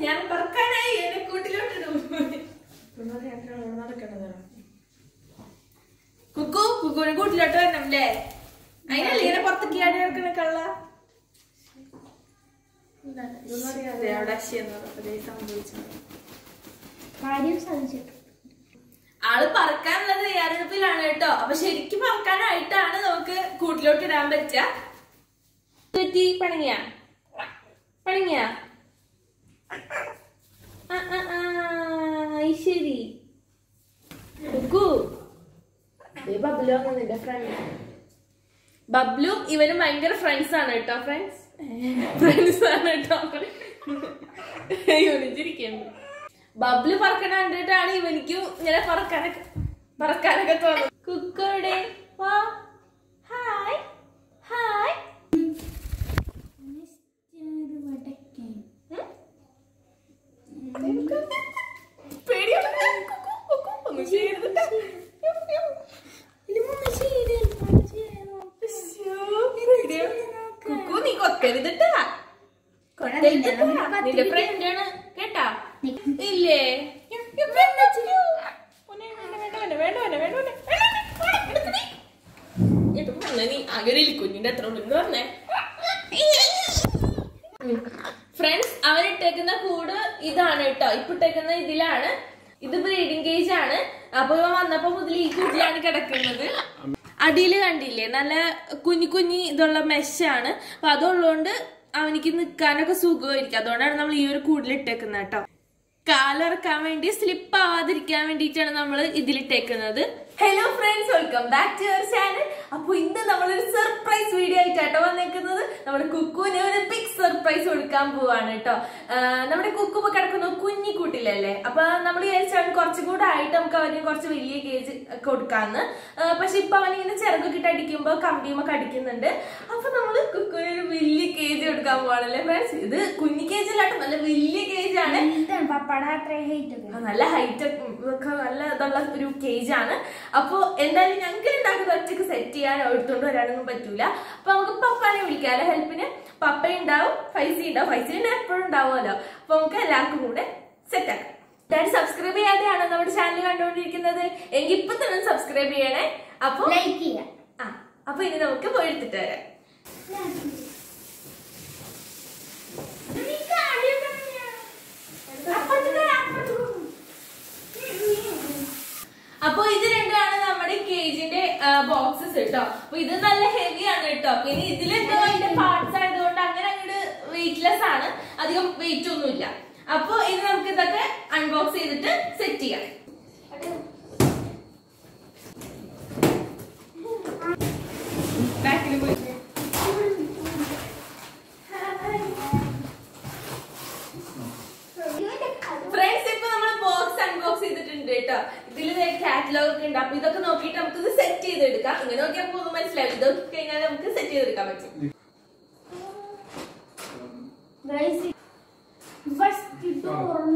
ഞാൻ പറക്കാനായി എന്നെ കൂട്ടിലോട്ടിടും കുക്കു കുക്കുവിനെ കൂട്ടിലോട്ട് വരണം അല്ലേ അതിനല്ലേ ഇങ്ങനെ പുറത്തേക്ക് ആടി കിടക്കണ കള്ള ദേ അവിടെ അശ്ശി എന്ന് പറഞ്ഞപ്പോ സംഭവിച്ചത് കാര്യം സാധിച്ചിട്ടു ആള് പറക്കാനുള്ള തയ്യാറെടുപ്പിലാണ് കേട്ടോ അപ്പൊ ശരിക്കും പറക്കാനായിട്ടാണ് നമുക്ക് കൂട്ടിലോട്ട് ഇടാൻ പറ്റുക പറ്റി പണങ്ങിയ പണങ്ങിയ ആ, ആ, ആ, അത് ശരി കുക്കു ദേ ബബ്ലു ആണ് നിന്റെ ഫ്രണ്ട് ബബ്ലു ഇവനും ഭയങ്കര ഫ്രണ്ട്സ് ആണ് കേട്ടോ ഫ്രണ്ട്സ് ഫ്രണ്ട്സ് ആണ് കേട്ടോ യോജിച്ചിരിക്കുന്നു ബബ്ലു പറക്കണ കണ്ടിട്ടാണ് ഇവനിക്കും ഇങ്ങനെ പറക്കാനൊക്കെ പറക്കാനൊക്കെ തോന്നുന്നത് കുക്കോടെ വാ ഹായ് ഹായ് പേടിയാണ് കുക്കു, കുക്കു, ഒന്നും ചെയ്യരുത് ട്ടോ. ശ്ശോ, പേടിയാണ്. കുക്കു നീ കൊത്തരുതിട്ടാ കൊത്തരുതിട്ടാ. നിന്റെ ഫ്രണ്ടാണ് കേട്ടാ ഇല്ലേ നീ അകരിൽ കുഞ്ഞിന്റെ എത്ര ഉണ്ടെന്ന് പറഞ്ഞേ ഫ്രണ്ട്സ് അവരിട്ടേക്കുന്ന കൂട് ഇതാണ് കേട്ടോ ഇപ്പൊ ഇട്ടേക്കുന്ന ഇതിലാണ് ഇത് ബ്രീഡിംഗ് കേജ് ആണ് അപ്പൊ ഇവൻ വന്നപ്പോ മുതൽ ഈ കൂട്ടിലാണ് കിടക്കുന്നത് അടിയിൽ കണ്ടില്ലേ നല്ല കുഞ്ഞു കുഞ്ഞി ഇതുള്ള മെഷാണ് അപ്പൊ അതുള്ളതുകൊണ്ട് അവനിക്ക് നിൽക്കാനൊക്കെ സുഖമായിരിക്കും അതുകൊണ്ടാണ് നമ്മൾ ഈ ഒരു കൂടിലിട്ടേക്കുന്നത് കേട്ടോ കാലിറക്കാൻ വേണ്ടി സ്ലിപ്പ് ആവാതിരിക്കാൻ വേണ്ടിയിട്ടാണ് നമ്മൾ ഇതിലിട്ടേക്കുന്നത് hello friends welcome back to your channel അപ്പൊ ഇന്ന് നമ്മളൊരു സർപ്രൈസ് വീഡിയോ ആയിട്ടാട്ടോ വന്നേക്കുന്നത് നമ്മുടെ കുക്കുവിന് ഒരു ബിഗ് സർപ്രൈസ് കൊടുക്കാൻ പോവാണ് കേട്ടോ നമ്മുടെ കുക്കു ഇപ്പൊ കിടക്കുന്ന കുഞ്ഞി കൂട്ടിലല്ലേ അപ്പൊ നമ്മൾ വിചാരിച്ചാൽ കുറച്ചും കൂടെ ആയിട്ട് നമുക്ക് അവന് കുറച്ച് വലിയ കേജ് കൊടുക്കാന്ന് ആ, പക്ഷെ ഇപ്പൊ അവനിങ്ങനെ ചിറകൊക്കെ ഇട്ട് അടിക്കുമ്പോ കമ്പിയുമൊക്കെ അടിക്കുന്നുണ്ട് അപ്പൊ നമ്മള് കുക്കുവിന് ഒരു വലിയ കേജ് കൊടുക്കാൻ പോവാണല്ലേ ഫ്രണ്ട്സ് ഇത് കുഞ്ഞി കേജ് അല്ലാട്ടോ നല്ല വലിയ കേജ് ആണ് എന്താണ് പപ്പട അത്രയും ഹൈറ്റ് ഒക്കെ ആ, നല്ല ഹൈറ്റ് ഒക്കെ നല്ല ഇതുള്ള ഒരു കേജ് ആണ് അപ്പൊ എന്തായാലും ഞങ്ങൾക്ക് ഉണ്ടാക്കുന്ന ഒറ്റയ്ക്ക് സെറ്റ് ചെയ്യാൻ എടുത്തോണ്ട് വരാനൊന്നും പറ്റൂല അപ്പൊ നമുക്ക് പപ്പാനെ വിളിക്കാമല്ലോ ഹെൽപ്പിന് പപ്പ ഉണ്ടാവും പൈസ ഉണ്ടാവും പൈസ എപ്പോഴും ഉണ്ടാവുമല്ലോ അപ്പൊ നമുക്ക് എല്ലാവർക്കും കൂടെ സെറ്റ് ആക്കാം ഡാഡി സബ്സ്ക്രൈബ് ചെയ്യാതെയാണോ നമ്മുടെ ചാനൽ കണ്ടുകൊണ്ടിരിക്കുന്നത് എങ്കിൽ ഇപ്പൊ തന്നെ സബ്സ്ക്രൈബ് ചെയ്യണേ അപ്പൊ ലൈക്ക് ചെയ്യാം ആ അപ്പൊ ഇനി നമുക്ക് പോയി എടുത്തിട്ട് വരാം അപ്പൊ ഇത് രണ്ടാണ് നമ്മുടെ കേജിന്റെ ബോക്സസ് കേട്ടോ അപ്പൊ ഇത് നല്ല ഹെവി ആണ് കേട്ടോ പിന്നെ ഇതിലെന്തോ അതിന്റെ പാർട്സ് ആയതുകൊണ്ട് അങ്ങനെ അങ്ങോട്ട് വെയിറ്റ്ലെസ് ആണ് അധികം വെയിറ്റ് ഒന്നുമില്ല അപ്പൊ ഇത് നമുക്ക് ഇതൊക്കെ അൺബോക്സ് ചെയ്തിട്ട് സെറ്റ് ചെയ്യാം ബാക്കിൽ പോയി ഫ്രണ്ട്സ് ഇപ്പൊ നമ്മൾ ബോക്സ് അൺബോക്സ് ചെയ്തിട്ടുണ്ട് കേട്ടോ ഇതിൽ കാറ്റലോഗ് ഒക്കെ ഉണ്ട് അപ്പൊ ഇതൊക്കെ നോക്കിയിട്ട് നമുക്ക് ഇത് സെറ്റ് ചെയ്തെടുക്കാം ഇങ്ങനെ നോക്കിയാൽ ഒന്നും മനസ്സിലാവും ഇത് നോക്കി കഴിഞ്ഞാൽ നമുക്ക് സെറ്റ് ചെയ്തെടുക്കാൻ പറ്റും ഫസ്റ്റ് തുറന്നു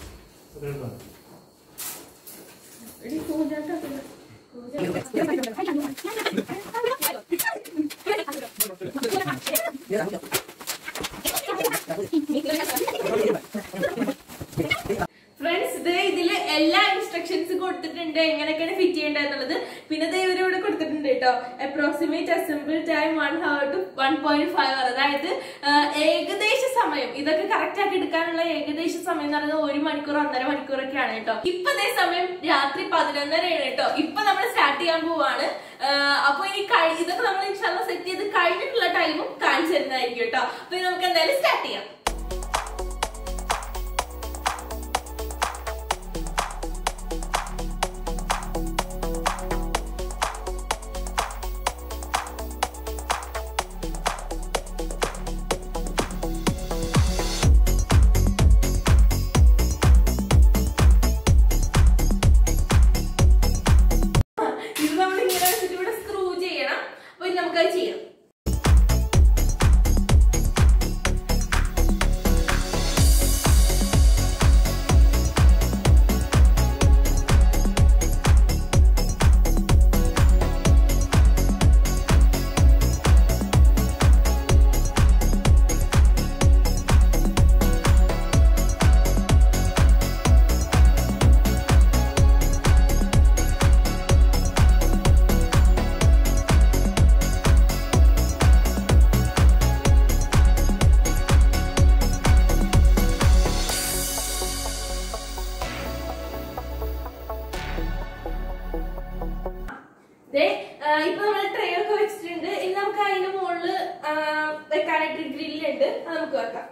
ഫ്രണ്ട്സ് ഇത് ഇതില് എല്ലാ ഇൻസ്ട്രക്ഷൻസും കൊടുത്തിട്ടുണ്ട് എങ്ങനെയൊക്കെയാണ് ഫിറ്റ് ചെയ്യേണ്ടതെന്നുള്ളത് പിന്നെ ദേ ഇവരിവിടെ കൊടുത്തിട്ടുണ്ട് കേട്ടോ approximate assemble time one hour to one point five hour അതായത് ആ, ഏകദേശ സമയം ഇതൊക്കെ കറക്റ്റ് ആക്കി എടുക്കാനുള്ള ഏകദേശ സമയം എന്ന് പറയുന്നത് ഒരു മണിക്കൂർ ഒന്നര മണിക്കൂറൊക്കെയാണ് കേട്ടോ ഇപ്പൊ അതേ സമയം രാത്രി പതിനൊന്നരയാണ് കേട്ടോ ഇപ്പൊ നമ്മൾ സ്റ്റാർട്ട് ചെയ്യാൻ പോവാണ് ആ, അപ്പൊ ഇനി കഴി- ഇതൊക്കെ നമ്മൾ ഇൻഷാല്ല സെറ്റ് ചെയ്ത് കഴിഞ്ഞിട്ടുള്ള ടൈമും കാണിച്ചു തരുന്നതായിരിക്കും കേട്ടോ അപ്പൊ ഇനി നമുക്ക് എന്തായാലും സ്റ്റാർട്ട് ചെയ്യാം ഇത് നമ്മൾ ഇങ്ങനെ വെച്ചിട്ട് ഇവിടെ സ്ക്രൂ ചെയ്യണം അപ്പൊ ഇനി നമുക്കത് ചെയ്യാം വെക്കാനായിട്ട് ഗ്രില്ലുണ്ട് അത് നമുക്ക് വെക്കാം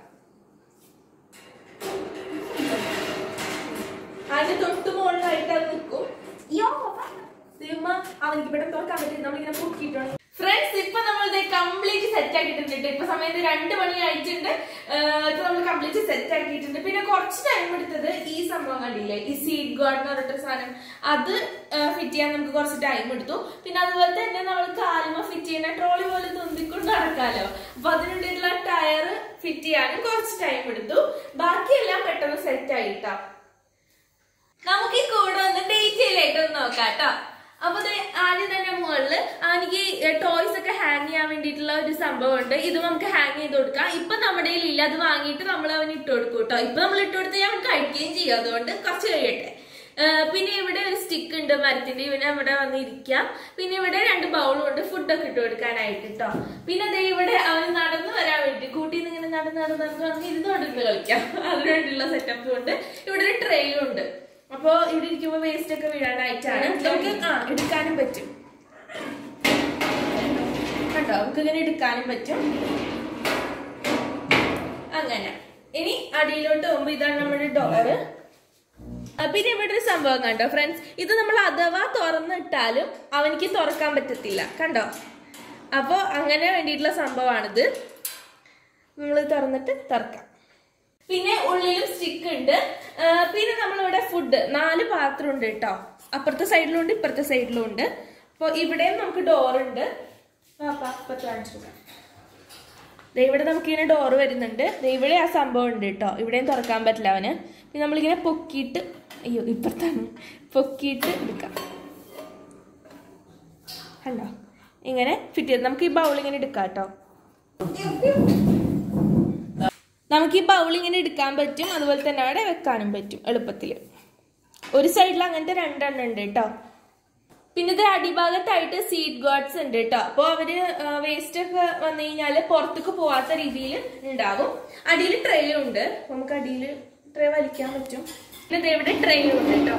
അതിന്റെ തൊട്ട് മുകളിലായിട്ട് അത് നിൽക്കും യോ സിനിമ അവനിക്ക് ഇവിടെ തുറക്കാൻ പറ്റും നമ്മളിങ്ങനെ പൊക്കിയിട്ടുണ്ട് ഫ്രണ്ട്സ് ഇപ്പൊ നമ്മൾ കംപ്ലീറ്റ് സെറ്റ് ആക്കിയിട്ടുണ്ട് ഇപ്പൊ സമയത്ത് രണ്ട് മണി ആയിട്ടുണ്ട് ആഹ് ഇപ്പൊ നമ്മൾ കംപ്ലീറ്റ് സെറ്റ് ആക്കിയിട്ടുണ്ട് പിന്നെ കുറച്ച് ടൈം എടുത്തത് ഈ സംഭവം കണ്ടില്ലേ ഈ സീഡ് ഗാർഡ് എന്ന് പറഞ്ഞിട്ട് സാധനം അത് ഫിറ്റ് ചെയ്യാൻ നമുക്ക് കുറച്ച് ടൈം എടുത്തു പിന്നെ അതുപോലെ തന്നെ നമ്മൾ കാലുമ ഫിറ്റ് ചെയ്യുന്ന ട്രോളി പോലെ തുന്തിക്കൊണ്ട് നടക്കാലോ അപ്പൊ അതിനുള്ളിലുള്ള ടയർ ഫിറ്റ് ചെയ്യാനും കുറച്ച് ടൈം എടുത്തു ബാക്കിയെല്ലാം പെട്ടെന്ന് സെറ്റ് ആയിട്ടാ നമുക്ക് ഈ കൂടെ ഒന്ന് ഡീറ്റെയിൽ ആയിട്ട് ഒന്ന് നോക്കാം കേട്ടോ അപ്പൊ ദേ ആദ്യം തന്നെ മുകളില് എനിക്ക് ടോയ്സ് ഒക്കെ ഹാങ് ചെയ്യാൻ വേണ്ടിയിട്ടുള്ള ഒരു സംഭവം ഉണ്ട് ഇത് നമുക്ക് ഹാങ് ചെയ്ത് കൊടുക്കാം ഇപ്പൊ നമ്മുടെ ഇല്ല അത് വാങ്ങിയിട്ട് നമ്മൾ അവന് ഇട്ട് കൊടുക്കും കേട്ടോ ഇപ്പൊ നമ്മൾ ഇട്ട് കൊടുത്താൽ അവൻ കഴിക്കുകയും ചെയ്യും അതുകൊണ്ട് കുറച്ച് കഴിയട്ടെ ആ, പിന്നെ ഇവിടെ ഒരു സ്റ്റിക്ക് ഉണ്ട് മരത്തിന്റെ ഇവനെ ഇവിടെ വന്ന് ഇരിക്കാം പിന്നെ ഇവിടെ രണ്ട് ബൗളും ഉണ്ട് ഫുഡൊക്കെ ഇട്ട് കൊടുക്കാനായിട്ട് കേട്ടോ പിന്നെ ദേ ഇവിടെ അവന് നടന്നു വരാൻ വേണ്ടി കൂട്ടിന്ന് ഇങ്ങനെ നടന്ന് നടന്ന് നടന്ന് നടന്ന് ഇരുന്നോണ്ടിരുന്ന് കളിക്കാം അതിനു വേണ്ടിയുള്ള സെറ്റപ്പും ഉണ്ട് ഇവിടെ ഒരു ട്രെയിലും ഉണ്ട് അപ്പോ ഇവിടെ ഇരിക്കുമ്പോ വേസ്റ്റ് ഒക്കെ വീഴാനായിട്ടാണ് നമുക്ക് ആ എടുക്കാനും പറ്റും കണ്ടോ നമുക്ക് ഇങ്ങനെ എടുക്കാനും പറ്റും അങ്ങനെ ഇനി അടിയിലോട്ട് പോകുമ്പോ ഇതാണ് നമ്മുടെ ഡോറ് പിന്നെ ഇവിടെ ഒരു സംഭവം കണ്ടോ ഫ്രണ്ട്സ് ഇത് നമ്മൾ അഥവാ തുറന്നിട്ടാലും അവനിക്ക് തുറക്കാൻ പറ്റത്തില്ല കണ്ടോ അപ്പോ അങ്ങനെ വേണ്ടിയിട്ടുള്ള സംഭവമാണിത് നമ്മൾ തുറന്നിട്ട് തുറക്കാം പിന്നെ ഉള്ളിലും സ്റ്റിക്ക് ഉണ്ട് ആ, പിന്നെ നമ്മളിവിടെ ഫുഡ് നാല് പാത്രം ഉണ്ട് കേട്ടോ അപ്പുറത്തെ സൈഡിലും ഉണ്ട് ഇപ്പുറത്തെ സൈഡിലും ഉണ്ട് അപ്പോൾ ഇവിടെയും നമുക്ക് ഡോർ ഉണ്ട് പാപ്പാ ഇപ്പുറത്ത് കാണിച്ചു കൊടുക്കാം. ദേ ഇവിടെ നമുക്കിങ്ങനെ ഡോറ് വരുന്നുണ്ട് ദേ ഇവിടെ ആ സംഭവം ഉണ്ട് കേട്ടോ ഇവിടെയും തുറക്കാൻ പറ്റില്ല അവന് പിന്നെ നമ്മളിങ്ങനെ പൊക്കിയിട്ട് അയ്യോ ഇപ്പുറത്താണ് പൊക്കിയിട്ട് എടുക്കാം കണ്ടോ ഇങ്ങനെ ഫിറ്റ് ചെയ്ത് നമുക്ക് ഈ ബൗൾ ഇങ്ങനെ എടുക്കാം കേട്ടോ നമുക്ക് ഈ ബൗൾ ഇങ്ങനെ എടുക്കാൻ പറ്റും അതുപോലെ തന്നെ അവിടെ വെക്കാനും പറ്റും എളുപ്പത്തിൽ ഒരു സൈഡിൽ അങ്ങനത്തെ രണ്ടെണ്ണം ഉണ്ട് കേട്ടോ പിന്നെ ഇത് അടിഭാഗത്തായിട്ട് സീഡ് ഗാർഡ്സ് ഉണ്ട് കേട്ടോ അപ്പോൾ അവര് വേസ്റ്റ് ഒക്കെ വന്നു കഴിഞ്ഞാല് പുറത്തേക്ക് പോവാത്ത രീതിയിൽ ഉണ്ടാകും അടിയിൽ ട്രെയിലും ഉണ്ട് അപ്പൊ നമുക്ക് അടിയിൽ ട്രേ വലിക്കാൻ പറ്റും പിന്നെ ദേ ഇവിടെ ട്രെയിലും ഉണ്ട് കേട്ടോ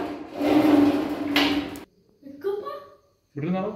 ഇവിടെ നിന്നാണോ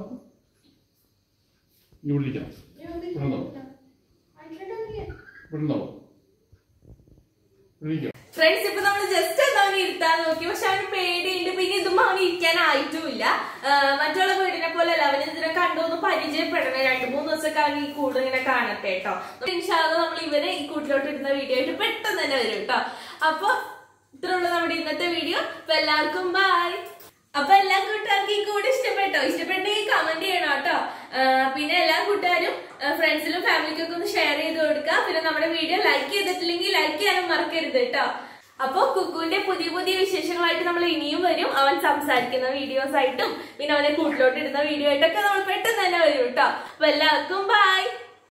ഇനി വിളിക്കാം ഇവിടെ നിന്നോ ഇവിടെ നിന്നോ വിളിക്കാം ഫ്രണ്ട്സ് ഇപ്പൊ നമ്മൾ ജസ്റ്റ് ഒന്ന് അവന് ഇരുത്താൻ നോക്കി പക്ഷെ അവന് പേടിയുണ്ട് പിന്നെ ഇതും അവന് ഇരിക്കാനായിട്ടുമില്ല ആഹ് മറ്റുള്ള വീടിനെ പോലെ അല്ല അവന് ഇതിനെ കണ്ടൊന്ന് പരിചയപ്പെടണം രണ്ടു മൂന്ന് ദിവസമൊക്കെ അവന് ഈ കൂട് ഇങ്ങനെ കാണട്ടെ കേട്ടോ ഇൻഷാല്ല നമ്മൾ ഇവരെ ഈ കൂട്ടിലോട്ട് ഇടുന്ന വീഡിയോ ആയിട്ട് പെട്ടെന്ന് തന്നെ വരും കേട്ടോ അപ്പൊ ഇത്രയുള്ള നമ്മുടെ ഇന്നത്തെ വീഡിയോ അപ്പൊ എല്ലാവർക്കും ബൈ അപ്പൊ എല്ലാ കൂട്ടുകാർക്കും ഈ കൂടെ ഇഷ്ടപ്പെട്ടോ ഇഷ്ടപ്പെട്ടെങ്കിൽ കമന്റ് ചെയ്യണം കേട്ടോ ആഹ് പിന്നെ എല്ലാ കൂട്ടുകാരും ഫ്രണ്ട്സിലും ഫാമിലിക്കും ഒക്കെ ഒന്ന് ഷെയർ ചെയ്ത് കൊടുക്കുക പിന്നെ നമ്മുടെ വീഡിയോ ലൈക്ക് ചെയ്തിട്ടില്ലെങ്കിൽ ലൈക്ക് ചെയ്യാനും മറക്കരുത് കേട്ടോ അപ്പൊ കുക്കുവിന്റെ പുതിയ പുതിയ വിശേഷങ്ങളായിട്ട് നമ്മൾ ഇനിയും വരും അവൻ സംസാരിക്കുന്ന വീഡിയോസ് ആയിട്ടും പിന്നെ അവനെ കൂട്ടിലോട്ട് ഇടുന്ന വീഡിയോ ആയിട്ടൊക്കെ നമ്മൾ പെട്ടെന്ന് തന്നെ വരും കേട്ടോ അപ്പൊ എല്ലാവർക്കും ബൈ